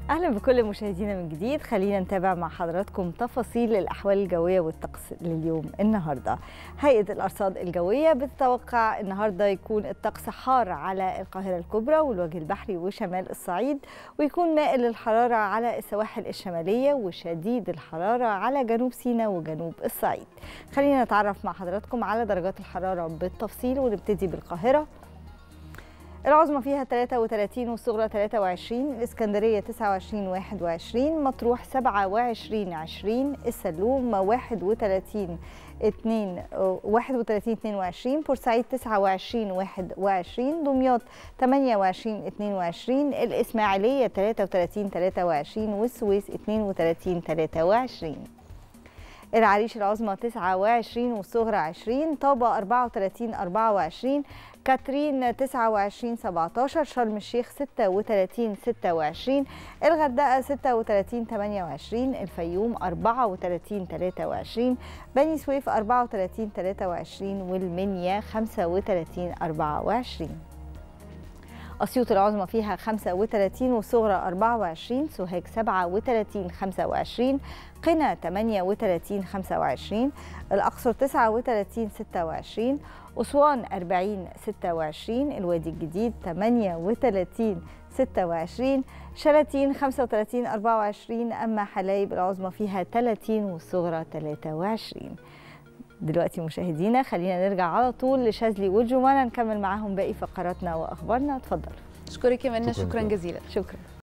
اهلا بكل مشاهدينا من جديد خلينا نتابع مع حضراتكم تفاصيل الاحوال الجويه والطقس لليوم النهارده هيئه الارصاد الجويه بتتوقع النهارده يكون الطقس حار على القاهره الكبرى والوجه البحري وشمال الصعيد ويكون مائل للحراره على السواحل الشماليه وشديد الحراره على جنوب سيناء وجنوب الصعيد خلينا نتعرف مع حضراتكم على درجات الحراره بالتفصيل ونبتدي بالقاهره العظمى فيها 33 والصغرى 23 الإسكندرية 29 21 مطروح 27 20 السلوم 31 2 31 22 بورسعيد 29 21 دمياط 28 22 الإسماعيلية 33 23 والسويس 32 23 العريش العظمى 29 والصغرى 20 طابة 34 24 كاترين 29 17 شرم الشيخ 36 26 الغردقة 36 28 الفيوم 34 23 بني سويف 34 23 والمنيا 35 24 أسيوط العظمى فيها 35 والصغرى 24 سوهاج 37 25 قنا 38 25 الأقصر 39 26 أسوان 40 26 الوادي الجديد 38 26 شلاتين 35 24 أما حلايب العظمى فيها 30 والصغرى 23 دلوقتي مشاهدينا خلينا نرجع على طول لشاذلي وجمانة نكمل معاهم باقي فقراتنا واخبارنا اتفضلوا اشكرك يا منى شكراً شكرا جزيلاً. جزيلا شكرا